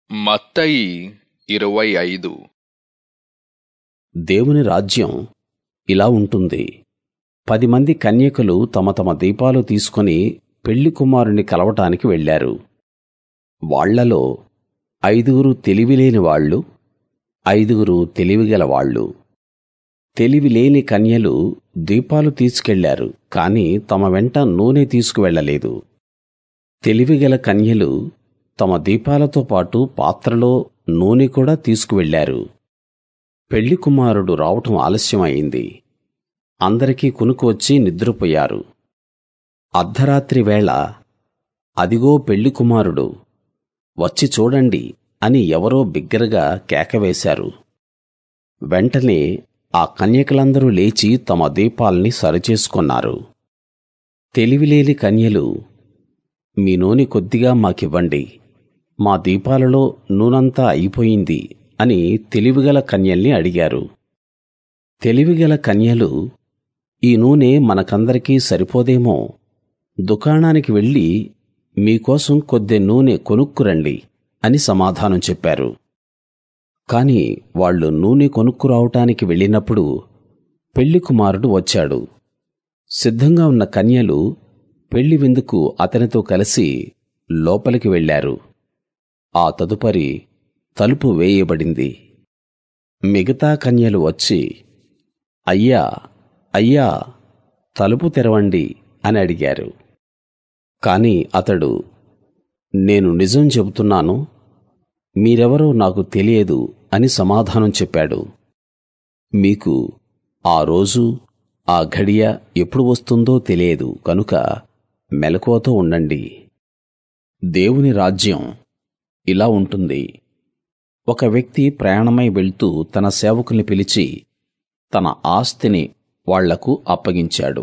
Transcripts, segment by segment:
మత్తయి ఇరవై ఐదు దేవుని రాజ్యం ఇలా ఉంటుంది పది మంది కన్యకలు తమ తమ దీపాలు తీసుకుని పెళ్లి కుమారుని కలవటానికి వెళ్ళారు వాళ్ళలో ఐదుగురు తెలివిలేని వాళ్ళు ఐదుగురు తెలివిగల వాళ్ళు తెలివిలేని కన్యలు దీపాలు తీసుకెళ్లారు కాని తమ వెంట నూనె తీసుకువెళ్ళలేదు తెలివిగల కన్యలు తమ దీపాలతో పాటు పాత్రలో నూనె కూడా తీసుకువెళ్ళారు పెళ్లి కుమారుడు రావటం ఆలస్యం అయింది అందరికీ కునుకు వచ్చి నిద్రపోయారు అర్ధరాత్రి వేళ అదిగో పెళ్లి కుమారుడు వచ్చి చూడండి అని ఎవరో బిగ్గరగా కేకవేశారు వెంటనే ఆ కన్యకలందరూ లేచి తమ దీపాల్ని సరిచేసుకున్నారు తెలివిలేని కన్యలు మీ నూనె కొద్దిగా మాకివ్వండి మా దీపాలలో నూనంతా అయిపోయింది అని తెలివిగల కన్యల్ని అడిగారు తెలివిగల కన్యలు ఈ నూనె మనకందరికీ సరిపోదేమో దుకాణానికి వెళ్ళి మీకోసం కొద్దె నూనె కొనుక్కురండి అని సమాధానం చెప్పారు కాని వాళ్ళు నూనె కొనుక్కురావటానికి వెళ్ళినప్పుడు పెళ్లి కుమారుడు వచ్చాడు సిద్ధంగా ఉన్న కన్యలు పెళ్లి విందుకు అతనితో కలిసి లోపలికి వెళ్ళారు ఆ తదుపరి తలుపు వేయబడింది మిగతా కన్యలు వచ్చి అయ్యా అయ్యా తలుపు తెరవండి అని అడిగారు కాని అతడు నేను నిజం చెబుతున్నాను మీరెవరో నాకు తెలియదు అని సమాధానం చెప్పాడు మీకు ఆ రోజు ఆ ఘడియ ఎప్పుడు వస్తుందో తెలియదు కనుక మెలకువతో ఉండండి దేవుని రాజ్యం ఇలా ఉంటుంది ఒక వ్యక్తి ప్రయాణమై వెళ్తూ తన సేవకుల్ని పిలిచి తన ఆస్తిని వాళ్లకు అప్పగించాడు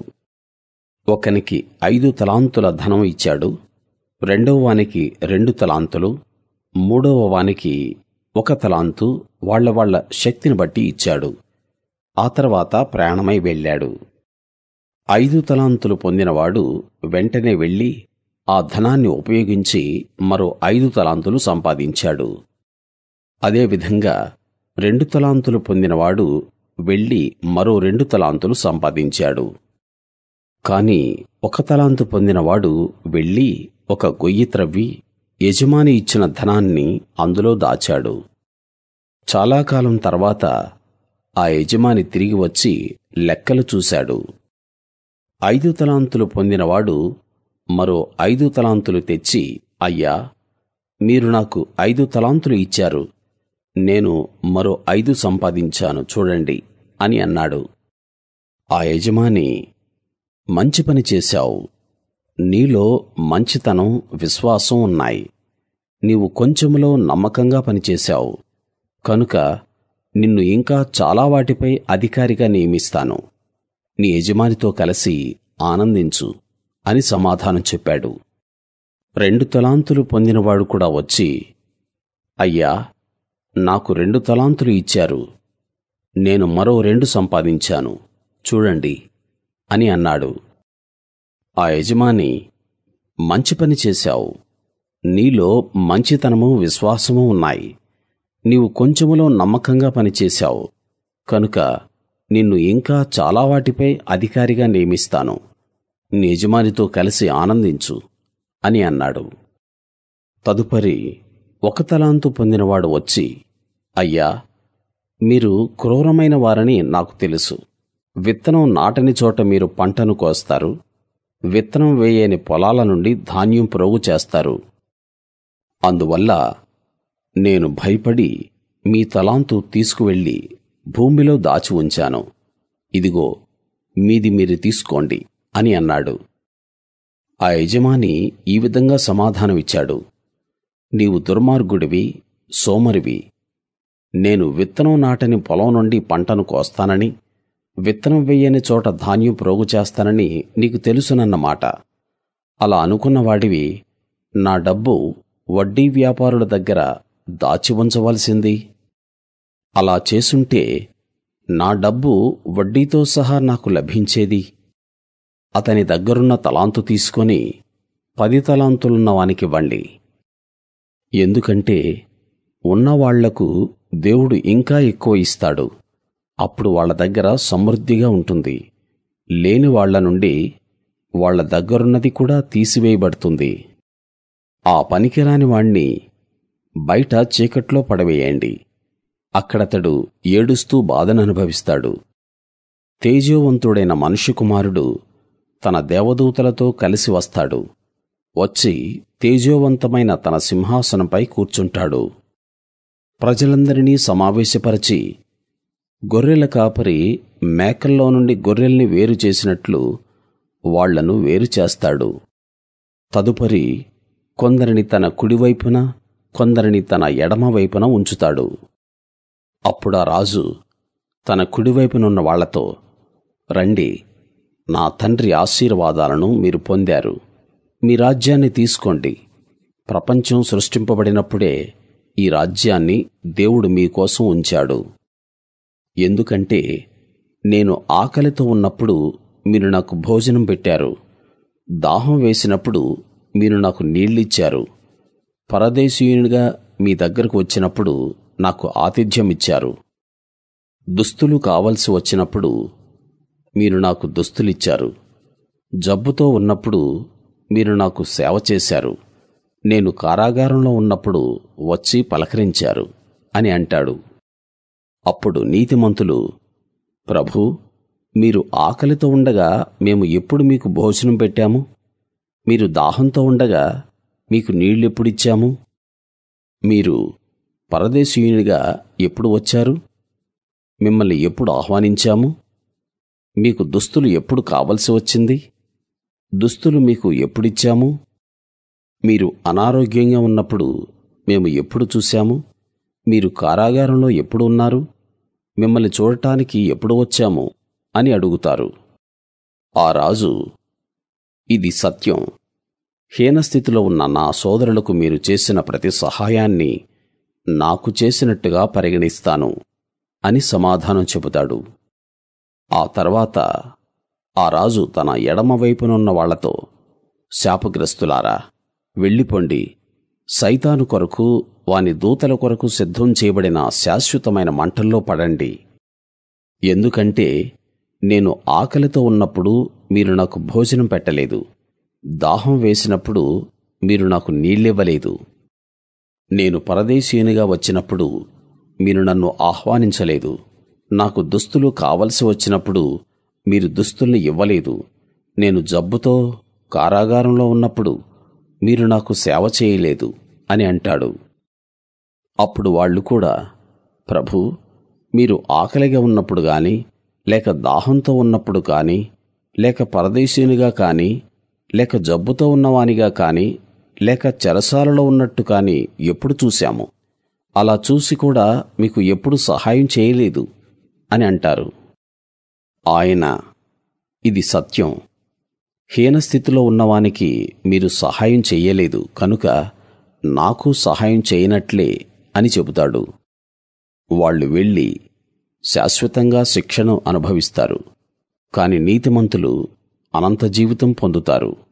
ఒకనికి ఐదు తలాంతుల ధనం ఇచ్చాడు రెండవ వానికి రెండు తలాంతులు మూడవ వానికి ఒక తలాంతు వాళ్ళ వాళ్ళ శక్తిని బట్టి ఇచ్చాడు ఆ తర్వాత ప్రయాణమై వెళ్ళాడు ఐదు తలాంతులు పొందినవాడు వెంటనే వెళ్ళి ఆ ధనాన్ని ఉపయోగించి మరో ఐదు తలాంతులు సంపాదించాడు అదే విధంగా రెండు తలాంతులు పొందినవాడు వెళ్ళి మరో రెండు తలాంతులు సంపాదించాడు కాని ఒక తలాంతు పొందినవాడు వెళ్ళి ఒక గొయ్యి త్రవ్వి యజమాని ఇచ్చిన ధనాన్ని అందులో దాచాడు చాలా కాలం తర్వాత ఆ యజమాని తిరిగి వచ్చి లెక్కలు చూశాడు ఐదు తలాంతులు పొందినవాడు మరో ఐదు తలాంతులు తెచ్చి అయ్యా మీరు నాకు ఐదు తలాంతులు ఇచ్చారు నేను మరో ఐదు సంపాదించాను చూడండి అని అన్నాడు ఆ యజమాని మంచి పని చేశావు నీలో మంచితనం విశ్వాసం ఉన్నాయి నీవు కొంచెములో నమ్మకంగా పనిచేశావు కనుక నిన్ను ఇంకా చాలా వాటిపై అధికారిగా నియమిస్తాను నీ యజమానితో కలిసి ఆనందించు అని సమాధానం చెప్పాడు రెండు తలాంతులు పొందినవాడు కూడా వచ్చి అయ్యా నాకు రెండు తలాంతులు ఇచ్చారు నేను మరో రెండు సంపాదించాను చూడండి అని అన్నాడు ఆ యజమాని మంచి పని చేశావు నీలో మంచితనము విశ్వాసము ఉన్నాయి నీవు కొంచెములో నమ్మకంగా పనిచేశావు కనుక నిన్ను ఇంకా చాలా వాటిపై అధికారిగా నియమిస్తాను నీ యజమానితో కలిసి ఆనందించు అని అన్నాడు తదుపరి ఒక తలాంతు పొందినవాడు వచ్చి అయ్యా మీరు క్రూరమైన వారని నాకు తెలుసు విత్తనం నాటని చోట మీరు పంటను కోస్తారు విత్తనం వేయని పొలాల నుండి ధాన్యం ప్రోగు చేస్తారు అందువల్ల నేను భయపడి మీ తలాంతు తీసుకువెళ్ళి భూమిలో దాచి ఉంచాను ఇదిగో మీది మీరు తీసుకోండి అని అన్నాడు ఆ యజమాని ఈ విధంగా సమాధానమిచ్చాడు నీవు దుర్మార్గుడివి సోమరివి నేను విత్తనం నాటని పొలం నుండి పంటను కోస్తానని విత్తనం వెయ్యని చోట ధాన్యం ప్రోగు చేస్తానని నీకు తెలుసునన్నమాట అలా అనుకున్నవాడివి నా డబ్బు వడ్డీ వ్యాపారుల దగ్గర దాచి ఉంచవలసింది అలా చేసుంటే నా డబ్బు వడ్డీతో సహా నాకు లభించేది అతని దగ్గరున్న తలాంతు తీసుకొని పది తలాంతులున్న వానికివ్వండి ఎందుకంటే ఉన్నవాళ్లకు దేవుడు ఇంకా ఎక్కువ ఇస్తాడు అప్పుడు వాళ్ళ దగ్గర సమృద్ధిగా ఉంటుంది లేని వాళ్ళ నుండి వాళ్ళ దగ్గరున్నది కూడా తీసివేయబడుతుంది ఆ పనికిరాని వాణ్ణి బయట చీకట్లో పడవేయండి అక్కడతడు ఏడుస్తూ బాధననుభవిస్తాడు తేజోవంతుడైన మనుష్య కుమారుడు తన దేవదూతలతో కలిసి వస్తాడు వచ్చి తేజోవంతమైన తన సింహాసనంపై కూర్చుంటాడు ప్రజలందరినీ సమావేశపరచి గొర్రెల కాపరి మేకల్లో నుండి గొర్రెల్ని వేరు చేసినట్లు వాళ్లను వేరు చేస్తాడు తదుపరి కొందరిని తన కుడివైపున కొందరిని తన ఎడమ వైపున ఉంచుతాడు అప్పుడా రాజు తన కుడివైపునున్న వాళ్లతో రండి నా తండ్రి ఆశీర్వాదాలను మీరు పొందారు మీ రాజ్యాన్ని తీసుకోండి ప్రపంచం సృష్టింపబడినప్పుడే ఈ రాజ్యాన్ని దేవుడు మీకోసం ఉంచాడు ఎందుకంటే నేను ఆకలితో ఉన్నప్పుడు మీరు నాకు భోజనం పెట్టారు దాహం వేసినప్పుడు మీరు నాకు నీళ్ళిచ్చారు పరదేశీయునిగా మీ దగ్గరకు వచ్చినప్పుడు నాకు ఆతిథ్యం ఇచ్చారు దుస్తులు కావలసి వచ్చినప్పుడు మీరు నాకు దుస్తులిచ్చారు జబ్బుతో ఉన్నప్పుడు మీరు నాకు సేవ చేశారు నేను కారాగారంలో ఉన్నప్పుడు వచ్చి పలకరించారు అని అంటాడు అప్పుడు నీతిమంతులు ప్రభూ మీరు ఆకలితో ఉండగా మేము ఎప్పుడు మీకు భోజనం పెట్టాము మీరు దాహంతో ఉండగా మీకు నీళ్ళెప్పుడిచ్చాము మీరు పరదేశీయునిగా ఎప్పుడు వచ్చారు మిమ్మల్ని ఎప్పుడు ఆహ్వానించాము మీకు దుస్తులు ఎప్పుడు కావలసి వచ్చింది దుస్తులు మీకు ఎప్పుడిచ్చాము మీరు అనారోగ్యంగా ఉన్నప్పుడు మేము ఎప్పుడు చూశాము మీరు కారాగారంలో ఎప్పుడు ఉన్నారు మిమ్మల్ని చూడటానికి ఎప్పుడు వచ్చాము అని అడుగుతారు ఆ రాజు ఇది సత్యం హీనస్థితిలో ఉన్న నా సోదరులకు మీరు చేసిన ప్రతి సహాయాన్ని నాకు చేసినట్టుగా పరిగణిస్తాను అని సమాధానం చెబుతాడు ఆ తర్వాత ఆ రాజు తన ఎడమ వైపునున్న వాళ్లతో శాపగ్రస్తులారా వెళ్ళిపొండి సైతాను కొరకు వాని దూతల కొరకు సిద్ధం చేయబడిన శాశ్వతమైన మంటల్లో పడండి ఎందుకంటే నేను ఆకలితో ఉన్నప్పుడు మీరు నాకు భోజనం పెట్టలేదు దాహం వేసినప్పుడు మీరు నాకు నీళ్ళివ్వలేదు నేను పరదేశీయునిగా వచ్చినప్పుడు మీరు నన్ను ఆహ్వానించలేదు నాకు దుస్తులు కావలసి వచ్చినప్పుడు మీరు దుస్తుల్ని ఇవ్వలేదు నేను జబ్బుతో కారాగారంలో ఉన్నప్పుడు మీరు నాకు సేవ చేయలేదు అని అంటాడు అప్పుడు వాళ్ళు కూడా ప్రభూ మీరు ఆకలిగా ఉన్నప్పుడు గాని లేక దాహంతో ఉన్నప్పుడు కాని లేక పరదేశీనిగా కాని లేక జబ్బుతో ఉన్నవానిగా కాని లేక చెరసాలలో ఉన్నట్టు కాని ఎప్పుడు చూశాము అలా చూసి కూడా మీకు ఎప్పుడు సహాయం చేయలేదు అని అంటారు ఆయన ఇది సత్యం హీనస్థితిలో ఉన్నవానికి మీరు సహాయం చెయ్యలేదు కనుక నాకు సహాయం చేయనట్లే అని చెబుతాడు వాళ్ళు వెళ్ళి శాశ్వతంగా శిక్షను అనుభవిస్తారు కాని నీతిమంతులు అనంత జీవితం పొందుతారు